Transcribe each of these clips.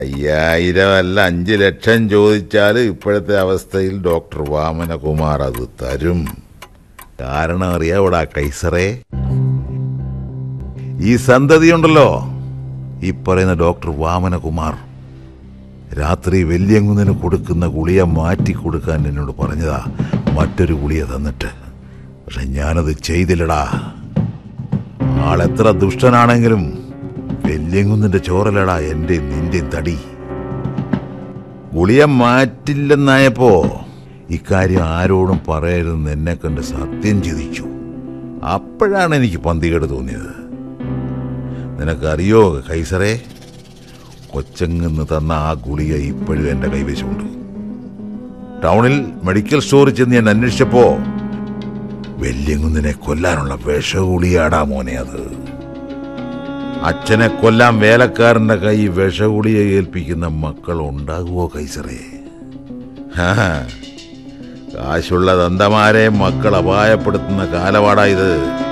അയ്യായിരം അല്ല അഞ്ച് ലക്ഷം ചോദിച്ചാൽ ഇപ്പോഴത്തെ അവസ്ഥയിൽ ഡോക്ടർ വാമനകുമാർ അത് തരും കാരണം അറിയാവൂടാ കൈസറേ ഈ സന്തതിയുണ്ടല്ലോ ഈ പറയുന്ന ഡോക്ടർ വാമനകുമാർ രാത്രി വെല്യങ്കുന്നിന് കൊടുക്കുന്ന ഗുളിയ മാറ്റി കൊടുക്കാൻ എന്നോട് പറഞ്ഞതാ മറ്റൊരു ഗുളിയ തന്നിട്ട് പക്ഷെ ഞാനത് ചെയ്തില്ലടാ ആളെത്ര ദുഷ്ടനാണെങ്കിലും വെല്യങ്കുന്നിന്റെ ചോറലടാ എന്റെ നിന്റെ തടി ഗുളിയ മാറ്റില്ലെന്നായപ്പോ ഇക്കാര്യം ആരോടും പറയരുതെന്ന് എന്നെ കണ്ട് സത്യം ചിതിച്ചു അപ്പോഴാണ് എനിക്ക് പന്തികേട് തോന്നിയത് നിനക്കറിയോ കൈസറേ കൊച്ചങ്ങന്ന് തന്ന ആ ഗുളിക ഇപ്പോഴും എന്റെ കൈവശമുണ്ട് ടൗണിൽ മെഡിക്കൽ സ്റ്റോറിൽ ചെന്ന് ഞാൻ അന്വേഷിച്ചപ്പോ വെല്യങ്കുന്നിനെ കൊല്ലാനുള്ള വിഷഗുളിയാടാ മോനെ അത് അച്ഛനെ കൊല്ലാൻ വേലക്കാരന്റെ കൈ വിഷഗുളിയ ഏൽപ്പിക്കുന്ന മക്കൾ ഉണ്ടാകുമോ കൈസറേ ഹാ, കാശുള്ള ദന്തമാരെ മക്കൾ അപായപ്പെടുത്തുന്ന കാലപാടാ ഇത്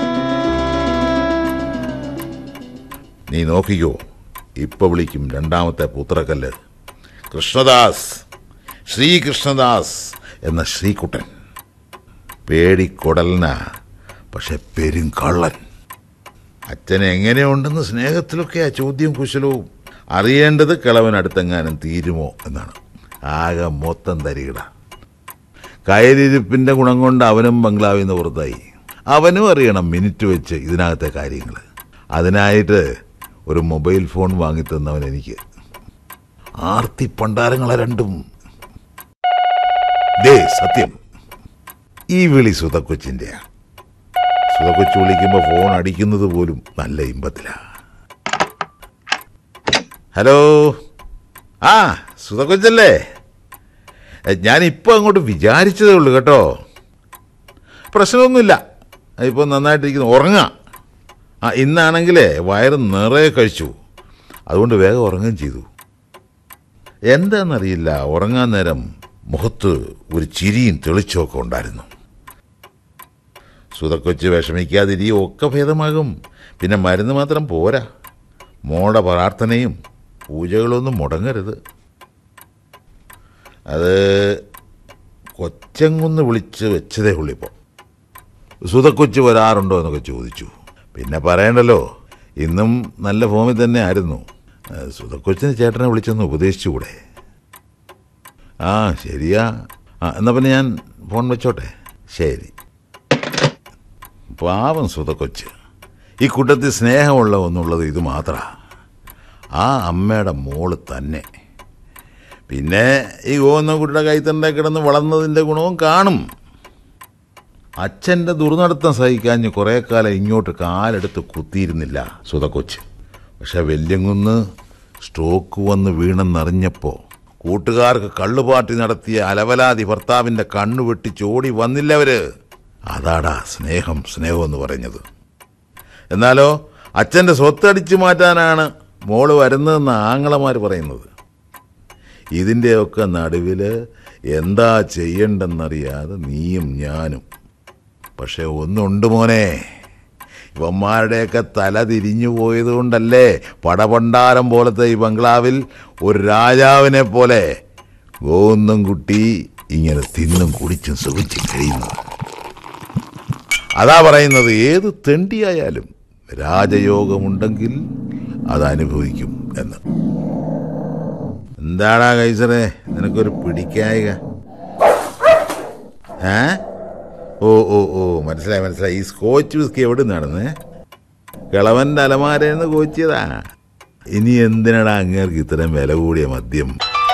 നീ നോക്കിക്കോ ഇപ്പൊ വിളിക്കും രണ്ടാമത്തെ പുത്രക്കല്ല് കൃഷ്ണദാസ് ശ്രീകൃഷ്ണദാസ് എന്ന ശ്രീകുട്ടൻ പേടിക്കൊടലന പക്ഷെ പെരുങ്കള്ളൻ അച്ഛൻ എങ്ങനെയുണ്ടെന്ന് സ്നേഹത്തിലൊക്കെയാ ചോദ്യം കുശലവും അറിയേണ്ടത് കിളവൻ അടുത്തെങ്ങാനും തീരുമോ എന്നാണ് ആകെ മൊത്തം തരികട കയലിരിപ്പിന്റെ ഗുണം കൊണ്ട് അവനും ബംഗ്ലാവിൽ നിന്ന് പുറത്തായി അവനും അറിയണം മിനിറ്റ് വെച്ച് ഇതിനകത്തെ കാര്യങ്ങൾ അതിനായിട്ട് ഒരു മൊബൈൽ ഫോൺ വാങ്ങിത്തന്നവൻ എനിക്ക് ആർത്തി പണ്ടാരങ്ങളെ രണ്ടും ദേ സത്യം ഈ വിളി സുതക്കൊച്ചിന്റെയാ സുതക്കൊച്ചു വിളിക്കുമ്പോ ഫോൺ അടിക്കുന്നത് പോലും നല്ല ഇമ്പത്തിലാ ഹലോ ആ സുതക്കൊച്ചല്ലേ ഞാൻ ഇപ്പൊ അങ്ങോട്ട് വിചാരിച്ചതേ ഉള്ളൂ കേട്ടോ പ്രശ്നമൊന്നുമില്ല ഇപ്പൊ നന്നായിട്ടിരിക്കുന്നു ഉറങ്ങാം ആ ഇന്നാണെങ്കിലേ വയറ് നിറയെ കഴിച്ചു അതുകൊണ്ട് വേഗം ഉറങ്ങുകയും ചെയ്തു എന്താണെന്നറിയില്ല ഉറങ്ങാൻ നേരം മുഖത്ത് ഒരു ചിരിയും തെളിച്ചമൊക്കെ ഉണ്ടായിരുന്നു സുതക്കൊച്ച് വിഷമിക്കാതിരിയും ഒക്കെ ഭേദമാകും പിന്നെ മരുന്ന് മാത്രം പോരാ മോടെ പ്രാർത്ഥനയും പൂജകളൊന്നും മുടങ്ങരുത് അത് കൊച്ചങ്കുന്ന് വിളിച്ച് വെച്ചതേ ഉള്ളിപ്പോൾ സുതക്കൊച്ച് വരാറുണ്ടോ എന്നൊക്കെ ചോദിച്ചു പിന്നെ പറയണ്ടല്ലോ ഇന്നും നല്ല ഫോമിൽ തന്നെ ആയിരുന്നു ഏഹ് സുതക്കൊച്ചിന് ചേട്ടനെ വിളിച്ചൊന്ന് ഉപദേശിച്ചുകൂടെ ആ ശരിയാ ആ എന്നാ പിന്നെ ഞാൻ ഫോൺ വെച്ചോട്ടെ ശരി പാവം സുതക്കൊച്ച് ഈ കൂട്ടത്തിൽ സ്നേഹമുള്ള ഒന്നുള്ളത് ഇത് മാത്ര ആ അമ്മയുടെ മോള് തന്നെ പിന്നെ ഈ ഗോന്നക്കുട്ടിയുടെ കൈത്തണ്ട കിടന്ന് വളർന്നതിൻ്റെ ഗുണവും കാണും അച്ഛൻ്റെ ദുർനടത്തം സഹിക്കാഞ്ഞ് കുറേ കാലം ഇങ്ങോട്ട് കാലെടുത്ത് കുത്തിയിരുന്നില്ല സുതക്കൊച്ച് പക്ഷെ വെല്യങ്കുന്ന് സ്ട്രോക്ക് വന്ന് വീണെന്നറിഞ്ഞപ്പോൾ കൂട്ടുകാർക്ക് കള്ളുപാട്ടി നടത്തിയ അലവലാതി ഭർത്താവിൻ്റെ കണ്ണു വെട്ടിച്ചോടി വന്നില്ലവര് അതാടാ സ്നേഹം സ്നേഹം എന്ന് പറഞ്ഞത് എന്നാലോ അച്ഛൻ്റെ സ്വത്തടിച്ചു മാറ്റാനാണ് മോള് വരുന്നതെന്ന് ആങ്ങളമാർ പറയുന്നത് ഇതിൻ്റെയൊക്കെ നടുവിൽ എന്താ ചെയ്യണ്ടെന്നറിയാതെ നീയും ഞാനും പക്ഷെ ഒന്നുണ്ട് മോനെ ഇവന്മാരുടെയൊക്കെ തല തിരിഞ്ഞു പോയത് കൊണ്ടല്ലേ പടപണ്ടാരം പോലത്തെ ഈ ബംഗ്ലാവിൽ ഒരു രാജാവിനെ പോലെ ഗോന്നും കുട്ടി ഇങ്ങനെ തിന്നും കുടിച്ചും സുഖിച്ചും കഴിയുന്നത് അതാ പറയുന്നത് ഏത് തെണ്ടിയായാലും രാജയോഗമുണ്ടെങ്കിൽ അത് അനുഭവിക്കും എന്ന് എന്താടാ കൈസറേ നിനക്കൊരു പിടിക്കായിക ഏ ഓ ഓ ഓ മനസ്സിലായി മനസ്സിലായി ഈ സ്കോച്ച് വിസ്കി എവിടെ നടന്ന് കിളവന്റെ അലമാരേന്ന് കോച്ചിയതാ ഇനി എന്തിനടാ അങ്ങേർക്ക് ഇത്രയും വില കൂടിയ മദ്യം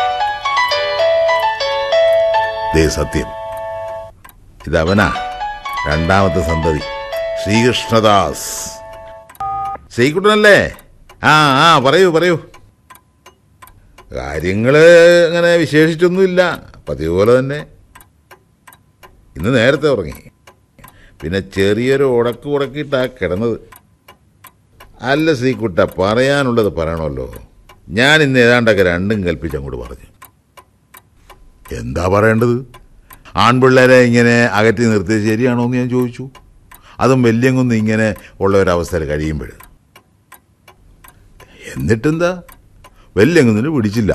ദേ സത്യം ഇതവനാ രണ്ടാമത്തെ സന്തതി ശ്രീകൃഷ്ണദാസ് ശ്രീകുട്ടനല്ലേ ആ ആ പറയൂ പറയൂ കാര്യങ്ങള് അങ്ങനെ വിശേഷിച്ചൊന്നുമില്ല പതിവ് പോലെ തന്നെ ഇന്ന് നേരത്തെ ഉറങ്ങി പിന്നെ ചെറിയൊരു ഉടക്ക് ഉടക്കിയിട്ടാ കിടന്നത് അല്ല ശ്രീകുട്ട പറയാനുള്ളത് പറയണമല്ലോ ഞാൻ ഇന്ന് ഏതാണ്ടൊക്കെ രണ്ടും കൽപ്പിച്ച് അങ്ങോട്ട് പറഞ്ഞു എന്താ പറയേണ്ടത് ആൺപിള്ളേരെ ഇങ്ങനെ അകറ്റി നിർത്തിയത് ശരിയാണോ എന്ന് ഞാൻ ചോദിച്ചു അതും വല്യങ്ങൊന്നും ഇങ്ങനെ ഉള്ള ഒരവസ്ഥയിൽ കഴിയുമ്പോൾ എന്നിട്ടെന്താ വെല്ലെങ്ങുന്നിന് പിടിച്ചില്ല